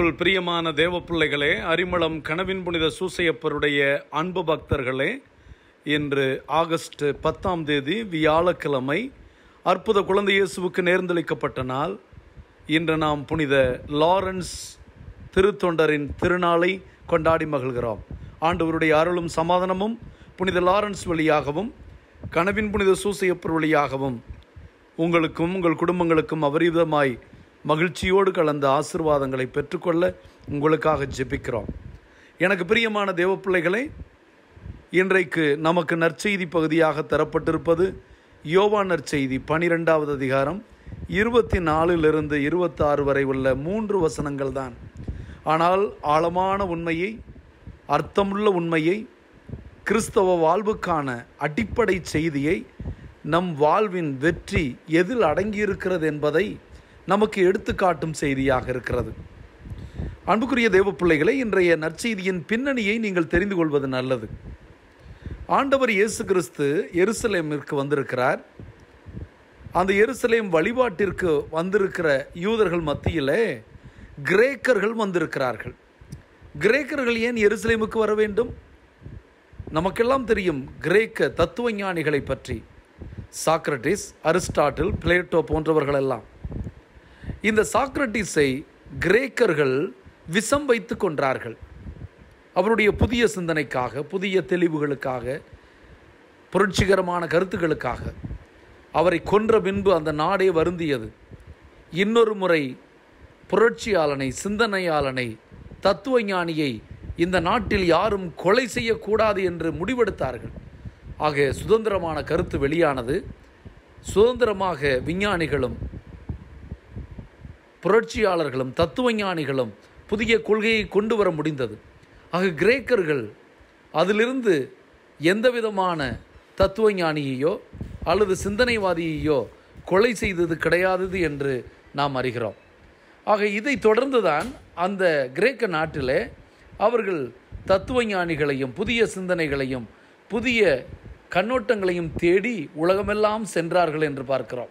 கிறிஸ்துவுக்குள் பிரியமான தேவ பிள்ளைகளே அரிமளம் கனவின் புனித சூசையப்பருடைய அன்பு பக்தர்களே இன்று ஆகஸ்ட் பத்தாம் தேதி வியாழக்கிழமை அற்புத குழந்தை இயேசுவுக்கு நேர்ந்தளிக்கப்பட்ட நாள் இன்று நாம் புனித லாரன்ஸ் திருத்தொண்டரின் திருநாளை கொண்டாடி மகிழ்கிறோம் ஆண்டவருடைய அருளும் சமாதானமும் புனித லாரன்ஸ் வழியாகவும் கனவின் புனித சூசையப்பர் வழியாகவும் உங்களுக்கும் உங்கள் குடும்பங்களுக்கும் அபரிதமாய் மகிழ்ச்சியோடு கலந்த ஆசிர்வாதங்களை பெற்றுக்கொள்ள உங்களுக்காக ஜெபிக்கிறோம் எனக்கு பிரியமான தேவ பிள்ளைகளே இன்றைக்கு நமக்கு நற்செய்தி பகுதியாக தரப்பட்டிருப்பது யோவா நற்செய்தி பனிரெண்டாவது அதிகாரம் இருபத்தி நாலிலிருந்து இருபத்தாறு வரை உள்ள மூன்று வசனங்கள் தான் ஆனால் ஆழமான உண்மையை அர்த்தமுள்ள உண்மையை கிறிஸ்தவ வாழ்வுக்கான அடிப்படை செய்தியை நம் வாழ்வின் வெற்றி எதில் அடங்கியிருக்கிறது என்பதை நமக்கு எடுத்துக்காட்டும் செய்தியாக இருக்கிறது அன்புக்குரிய தேவ பிள்ளைகளை இன்றைய நற்செய்தியின் பின்னணியை நீங்கள் தெரிந்து கொள்வது நல்லது ஆண்டவர் இயேசு கிறிஸ்து எருசலேமிற்கு வந்திருக்கிறார் அந்த எருசலேம் வழிபாட்டிற்கு வந்திருக்கிற யூதர்கள் மத்தியிலே கிரேக்கர்கள் வந்திருக்கிறார்கள் கிரேக்கர்கள் ஏன் எருசலேமுக்கு வர வேண்டும் நமக்கெல்லாம் தெரியும் கிரேக்க தத்துவ ஞானிகளை பற்றி சாக்ரட்டிஸ் அரிஸ்டாட்டில் பிளேட்டோ போன்றவர்கள் எல்லாம் இந்த சாக்ரட்டிஸை கிரேக்கர்கள் விஷம் வைத்து கொன்றார்கள் அவருடைய புதிய சிந்தனைக்காக புதிய தெளிவுகளுக்காக புரட்சிகரமான கருத்துக்களுக்காக அவரை கொன்ற பின்பு அந்த நாடே வருந்தியது இன்னொரு முறை புரட்சியாளனை சிந்தனையாளனை தத்துவ ஞானியை இந்த நாட்டில் யாரும் கொலை செய்யக்கூடாது என்று முடிவெடுத்தார்கள் ஆக சுதந்திரமான கருத்து வெளியானது சுதந்திரமாக விஞ்ஞானிகளும் புரட்சியாளர்களும் தத்துவ ஞானிகளும் புதிய கொள்கையை கொண்டு வர முடிந்தது ஆக கிரேக்கர்கள் அதிலிருந்து எந்த விதமான தத்துவ ஞானியையோ அல்லது சிந்தனைவாதியையோ கொலை செய்தது கிடையாதது என்று நாம் அறிகிறோம் ஆக இதை தொடர்ந்துதான் அந்த கிரேக்க நாட்டிலே அவர்கள் தத்துவ ஞானிகளையும் புதிய சிந்தனைகளையும் புதிய கண்ணோட்டங்களையும் தேடி உலகமெல்லாம் சென்றார்கள் என்று பார்க்கிறோம்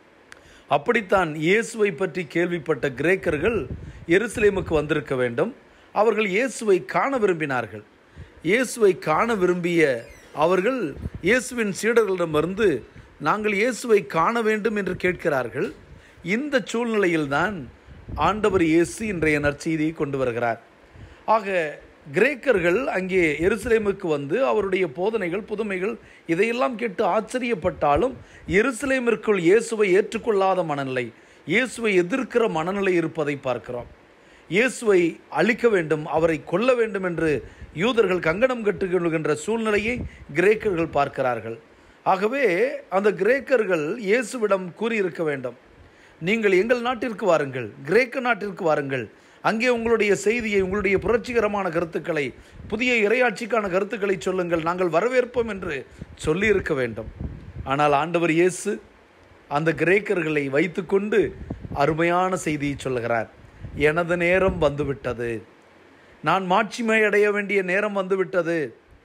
அப்படித்தான் இயேசுவை பற்றி கேள்விப்பட்ட கிரேக்கர்கள் எருசலேமுக்கு வந்திருக்க வேண்டும் அவர்கள் இயேசுவை காண விரும்பினார்கள் இயேசுவை காண விரும்பிய அவர்கள் இயேசுவின் சீடர்களிடமிருந்து நாங்கள் இயேசுவை காண வேண்டும் என்று கேட்கிறார்கள் இந்த சூழ்நிலையில்தான் ஆண்டவர் இயேசு இன்றைய நற்செய்தியை கொண்டு வருகிறார் ஆக கிரேக்கர்கள் அங்கே எருசலேமுக்கு வந்து அவருடைய போதனைகள் புதுமைகள் இதையெல்லாம் கேட்டு ஆச்சரியப்பட்டாலும் எருசலேமிற்குள் இயேசுவை ஏற்றுக்கொள்ளாத மனநிலை இயேசுவை எதிர்க்கிற மனநிலை இருப்பதை பார்க்கிறோம் இயேசுவை அழிக்க வேண்டும் அவரை கொல்ல வேண்டும் என்று யூதர்கள் கங்கணம் கட்டுகின்ற சூழ்நிலையை கிரேக்கர்கள் பார்க்கிறார்கள் ஆகவே அந்த கிரேக்கர்கள் இயேசுவிடம் கூறியிருக்க வேண்டும் நீங்கள் எங்கள் நாட்டிற்கு வாருங்கள் கிரேக்க நாட்டிற்கு வாருங்கள் அங்கே உங்களுடைய செய்தியை உங்களுடைய புரட்சிகரமான கருத்துக்களை புதிய இரையாட்சிக்கான கருத்துக்களை சொல்லுங்கள் நாங்கள் வரவேற்போம் என்று சொல்லியிருக்க வேண்டும் ஆனால் ஆண்டவர் இயேசு அந்த கிரேக்கர்களை வைத்துக்கொண்டு அருமையான செய்தியை சொல்லுகிறார் எனது நேரம் வந்துவிட்டது நான் மாட்சிமை அடைய வேண்டிய நேரம் வந்துவிட்டது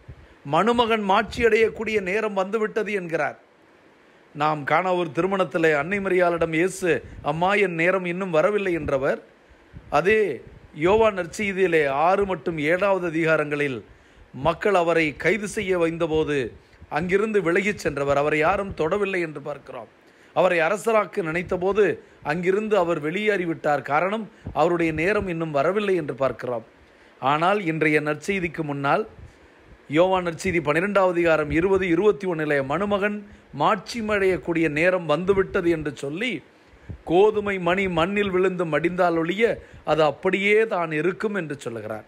மணுமகன் மாட்சி அடையக்கூடிய நேரம் வந்துவிட்டது என்கிறார் நாம் காண ஒரு திருமணத்தில் அன்னை மரியாளிடம் இயேசு அம்மா என் நேரம் இன்னும் வரவில்லை என்றவர் அதே யோவா நற்செய்தியிலே ஆறு மற்றும் ஏழாவது அதிகாரங்களில் மக்கள் அவரை கைது செய்ய வைந்தபோது அங்கிருந்து விலகிச் சென்றவர் அவரை யாரும் தொடவில்லை என்று பார்க்கிறோம் அவரை அரசராக்க நினைத்தபோது அங்கிருந்து அவர் வெளியேறிவிட்டார் காரணம் அவருடைய நேரம் இன்னும் வரவில்லை என்று பார்க்கிறோம் ஆனால் இன்றைய நற்செய்திக்கு முன்னால் யோவான் நற்செய்தி பன்னிரெண்டாவது அதிகாரம் இருபது இருபத்தி ஒன்றிலே மணுமகன் மாட்சிமடையக்கூடிய நேரம் வந்துவிட்டது என்று சொல்லி கோதுமை மணி மண்ணில் விழுந்து மடிந்தால் ஒழிய அது அப்படியே தான் இருக்கும் என்று சொல்லுகிறார்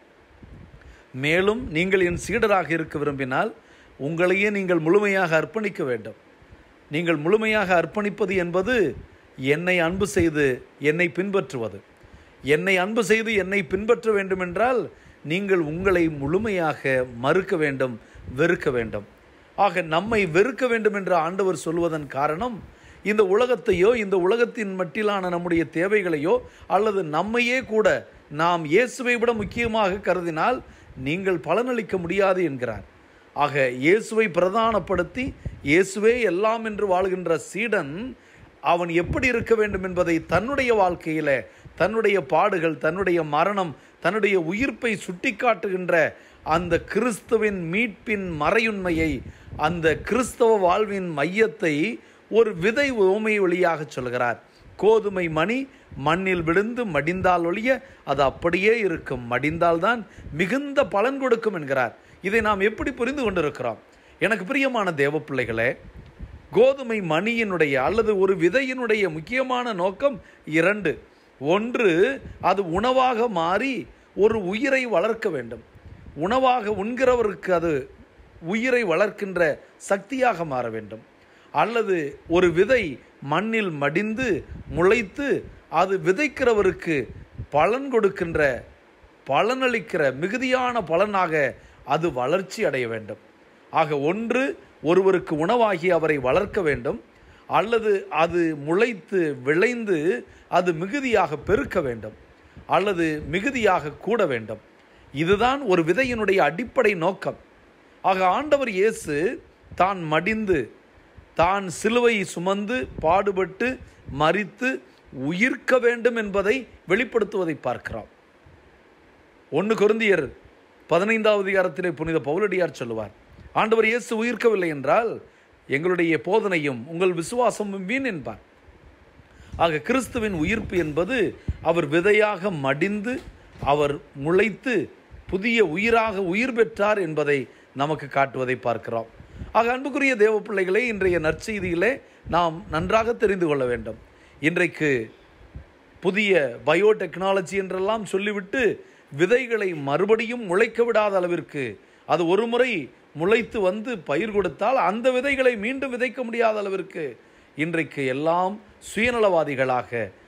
மேலும் நீங்கள் என் சீடராக இருக்க விரும்பினால் உங்களையே நீங்கள் முழுமையாக அர்ப்பணிக்க வேண்டும் நீங்கள் முழுமையாக அர்ப்பணிப்பது என்பது என்னை அன்பு செய்து என்னை பின்பற்றுவது என்னை அன்பு செய்து என்னை பின்பற்ற வேண்டுமென்றால் நீங்கள் உங்களை முழுமையாக மறுக்க வேண்டும் வெறுக்க வேண்டும் ஆக நம்மை வெறுக்க வேண்டும் என்று ஆண்டவர் சொல்வதன் காரணம் இந்த உலகத்தையோ இந்த உலகத்தின் மட்டிலான நம்முடைய தேவைகளையோ அல்லது நம்மையே கூட நாம் இயேசுவை விட முக்கியமாக கருதினால் நீங்கள் பலனளிக்க முடியாது என்கிறார் ஆக இயேசுவை பிரதானப்படுத்தி இயேசுவே எல்லாம் என்று வாழ்கின்ற சீடன் அவன் எப்படி இருக்க வேண்டும் என்பதை தன்னுடைய வாழ்க்கையில தன்னுடைய பாடுகள் தன்னுடைய மரணம் தன்னுடைய உயிர்ப்பை சுட்டிக்காட்டுகின்ற அந்த கிறிஸ்துவின் மீட்பின் மறையுண்மையை அந்த கிறிஸ்தவ வாழ்வின் மையத்தை ஒரு விதை ஓமை வழியாக சொல்கிறார் கோதுமை மணி மண்ணில் விழுந்து மடிந்தால் ஒழிய அது அப்படியே இருக்கும் மடிந்தால்தான் மிகுந்த பலன் கொடுக்கும் என்கிறார் இதை நாம் எப்படி புரிந்து கொண்டிருக்கிறோம் எனக்கு பிரியமான தேவ பிள்ளைகளே கோதுமை மணியினுடைய அல்லது ஒரு விதையினுடைய முக்கியமான நோக்கம் இரண்டு ஒன்று அது உணவாக மாறி ஒரு உயிரை வளர்க்க வேண்டும் உணவாக உண்கிறவருக்கு அது உயிரை வளர்க்கின்ற சக்தியாக மாற வேண்டும் அல்லது ஒரு விதை மண்ணில் மடிந்து முளைத்து அது விதைக்கிறவருக்கு பலன் கொடுக்கின்ற பலனளிக்கிற மிகுதியான பலனாக அது வளர்ச்சி அடைய வேண்டும் ஆக ஒன்று ஒருவருக்கு உணவாகி அவரை வளர்க்க வேண்டும் அல்லது அது முளைத்து விளைந்து அது மிகுதியாக பெருக்க வேண்டும் அல்லது மிகுதியாக கூட வேண்டும் இதுதான் ஒரு விதையினுடைய அடிப்படை நோக்கம் ஆக ஆண்டவர் இயேசு தான் மடிந்து தான் சிலுவை சுமந்து பாடுபட்டு மரித்து உயிர்க்க வேண்டும் என்பதை வெளிப்படுத்துவதை பார்க்கிறோம் ஒன்று கொருந்தியர் பதினைந்தாவது அதிகாரத்திலே புனித பவுலடியார் சொல்லுவார் ஆண்டவர் இயேசு உயிர்க்கவில்லை என்றால் எங்களுடைய போதனையும் உங்கள் விசுவாசமும் வீண் என்பார் ஆக கிறிஸ்துவின் உயிர்ப்பு என்பது அவர் விதையாக மடிந்து அவர் முளைத்து புதிய உயிராக உயிர் பெற்றார் என்பதை நமக்கு காட்டுவதை பார்க்கிறோம் ஆக அன்புக்குரிய தேவ பிள்ளைகளே இன்றைய நற்செய்தியிலே நாம் நன்றாக தெரிந்து கொள்ள வேண்டும் இன்றைக்கு புதிய பயோடெக்னாலஜி என்றெல்லாம் சொல்லிவிட்டு விதைகளை மறுபடியும் முளைக்க விடாத அளவிற்கு அது ஒரு முறை முளைத்து வந்து பயிர் கொடுத்தால் அந்த விதைகளை மீண்டும் விதைக்க முடியாத அளவிற்கு இன்றைக்கு எல்லாம் சுயநலவாதிகளாக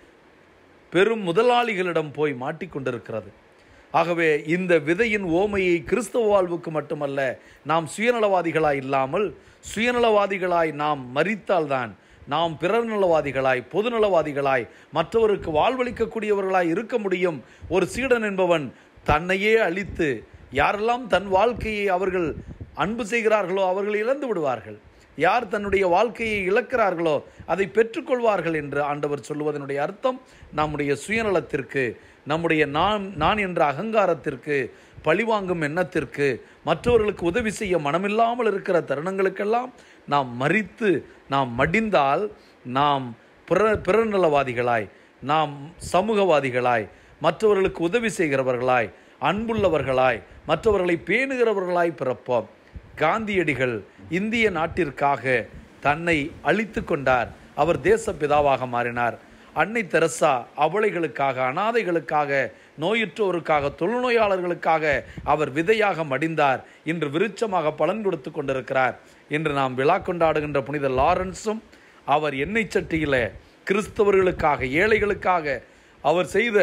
பெரும் முதலாளிகளிடம் போய் மாட்டிக்கொண்டிருக்கிறது ஆகவே இந்த விதையின் ஓமையை கிறிஸ்தவ வாழ்வுக்கு மட்டுமல்ல நாம் சுயநலவாதிகளாய் இல்லாமல் சுயநலவாதிகளாய் நாம் மறித்தால்தான் நாம் பிறர் நலவாதிகளாய் பொதுநலவாதிகளாய் மற்றவருக்கு வாழ்வளிக்கக்கூடியவர்களாய் இருக்க முடியும் ஒரு சீடன் என்பவன் தன்னையே அழித்து யாரெல்லாம் தன் வாழ்க்கையை அவர்கள் அன்பு செய்கிறார்களோ அவர்கள் இழந்து விடுவார்கள் யார் தன்னுடைய வாழ்க்கையை இழக்கிறார்களோ அதை பெற்றுக்கொள்வார்கள் என்று ஆண்டவர் சொல்லுவதனுடைய அர்த்தம் நம்முடைய சுயநலத்திற்கு நம்முடைய நான் நான் என்ற அகங்காரத்திற்கு பழிவாங்கும் எண்ணத்திற்கு மற்றவர்களுக்கு உதவி செய்ய மனமில்லாமல் இருக்கிற தருணங்களுக்கெல்லாம் நாம் மறித்து நாம் மடிந்தால் நாம் பிற பிறநலவாதிகளாய் நாம் சமூகவாதிகளாய் மற்றவர்களுக்கு உதவி செய்கிறவர்களாய் அன்புள்ளவர்களாய் மற்றவர்களை பேணுகிறவர்களாய் பிறப்போம் காந்தியடிகள் இந்திய நாட்டிற்காக தன்னை அழித்து கொண்டார் அவர் தேசப்பிதாவாக மாறினார் அன்னை தெரசா அவளைகளுக்காக அனாதைகளுக்காக நோயுற்றோருக்காக தொழுநோயாளர்களுக்காக அவர் விதையாக மடிந்தார் இன்று விருட்சமாக பலன் கொடுத்து கொண்டிருக்கிறார் இன்று நாம் விழா கொண்டாடுகின்ற புனித லாரன்ஸும் அவர் எண்ணெய் சட்டியில கிறிஸ்தவர்களுக்காக ஏழைகளுக்காக அவர் செய்த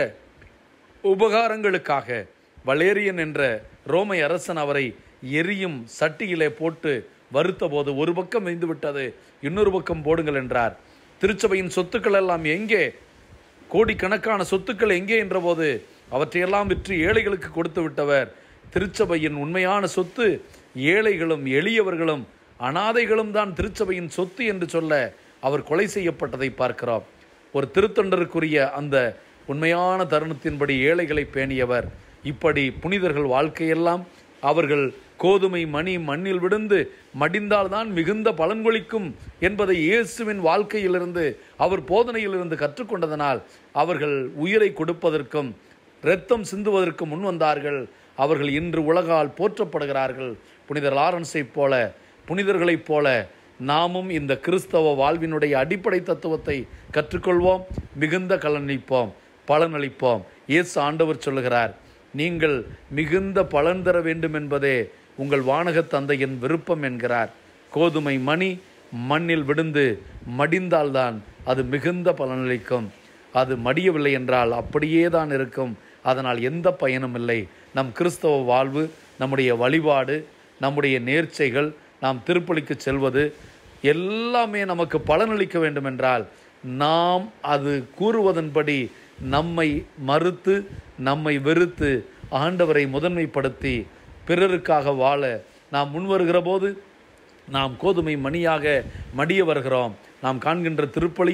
உபகாரங்களுக்காக வலேரியன் என்ற ரோமை அரசன் அவரை எரியும் சட்டியிலே போட்டு வருத்தபோது ஒரு பக்கம் வெந்து விட்டது இன்னொரு பக்கம் போடுங்கள் என்றார் திருச்சபையின் சொத்துக்கள் எல்லாம் எங்கே கோடிக்கணக்கான சொத்துக்கள் எங்கே என்றபோது அவற்றையெல்லாம் விற்று ஏழைகளுக்கு கொடுத்து விட்டவர் திருச்சபையின் உண்மையான சொத்து ஏழைகளும் எளியவர்களும் அனாதைகளும் தான் திருச்சபையின் சொத்து என்று சொல்ல அவர் கொலை செய்யப்பட்டதை பார்க்கிறோம் ஒரு திருத்தொண்டருக்குரிய அந்த உண்மையான தருணத்தின்படி ஏழைகளை பேணியவர் இப்படி புனிதர்கள் வாழ்க்கையெல்லாம் அவர்கள் கோதுமை மணி மண்ணில் விழுந்து மடிந்தால்தான் மிகுந்த பலன்கொளிக்கும் என்பதை இயேசுவின் வாழ்க்கையிலிருந்து அவர் போதனையிலிருந்து கற்றுக்கொண்டதனால் அவர்கள் உயிரை கொடுப்பதற்கும் இரத்தம் சிந்துவதற்கு முன் வந்தார்கள் அவர்கள் இன்று உலகால் போற்றப்படுகிறார்கள் புனிதர் லாரன்ஸைப் போல புனிதர்களைப் போல நாமும் இந்த கிறிஸ்தவ வாழ்வினுடைய அடிப்படை தத்துவத்தை கற்றுக்கொள்வோம் மிகுந்த கலனிப்போம் பலனளிப்போம் இயேசு ஆண்டவர் சொல்லுகிறார் நீங்கள் மிகுந்த பலன் தர வேண்டும் என்பதே உங்கள் வானகத் தந்தையின் விருப்பம் என்கிறார் கோதுமை மணி மண்ணில் விழுந்து மடிந்தால்தான் அது மிகுந்த பலனளிக்கும் அது மடியவில்லை என்றால் அப்படியே தான் இருக்கும் அதனால் எந்த பயனும் இல்லை நம் கிறிஸ்தவ வாழ்வு நம்முடைய வழிபாடு நம்முடைய நேர்ச்சைகள் நாம் திருப்பலிக்கு செல்வது எல்லாமே நமக்கு பலனளிக்க வேண்டும் என்றால் நாம் அது கூறுவதன்படி நம்மை மறுத்து நம்மை வெறுத்து ஆண்டவரை முதன்மைப்படுத்தி பிறருக்காக வாழ நாம் முன்வருகிற போது நாம் கோதுமை மணியாக மடிய வருகிறோம் நாம் காண்கின்ற திருப்பலியும்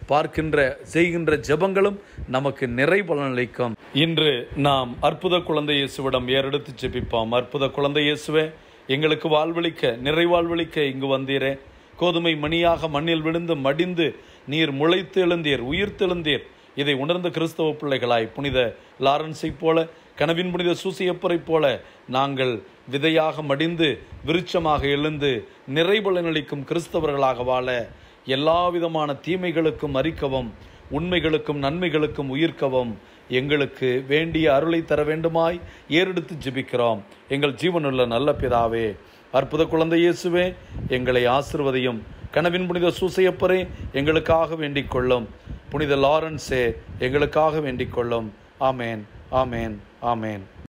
பார்க்கின்ற செய்கின்ற ஜெபங்களும் நமக்கு நிறை பலனளிக்கும் இன்று நாம் அற்புத குழந்தை இயேசுவிடம் ஏறெடுத்து ஜெபிப்போம் அற்புத குழந்தை இயேசுவே எங்களுக்கு வாழ்வளிக்க நிறை வாழ்வளிக்க இங்கு வந்தீரே கோதுமை மணியாக மண்ணில் விழுந்து மடிந்து நீர் முளைத்து எழுந்தீர் உயிர்த்தெழுந்தீர் இதை உணர்ந்த கிறிஸ்தவ பிள்ளைகளாய் புனித லாரன்ஸை போல கனவின் புனித சூசியப்பரை போல நாங்கள் விதையாக மடிந்து விருட்சமாக எழுந்து நிறைபலனளிக்கும் கிறிஸ்தவர்களாக வாழ எல்லா விதமான தீமைகளுக்கும் அறிக்கவும் உண்மைகளுக்கும் நன்மைகளுக்கும் உயிர்க்கவும் எங்களுக்கு வேண்டிய அருளை தர வேண்டுமாய் ஏறெடுத்து ஜெபிக்கிறோம் எங்கள் ஜீவனுள்ள நல்ல பிதாவே அற்புத குழந்தை இயேசுவே எங்களை ஆசிர்வதையும் கனவின் புனித சூசையப்பரே எங்களுக்காக வேண்டிக் கொள்ளும் புனித லாரன்ஸே எங்களுக்காக வேண்டிக் கொள்ளும் ஆமேன் ஆமேன் ஆமேன்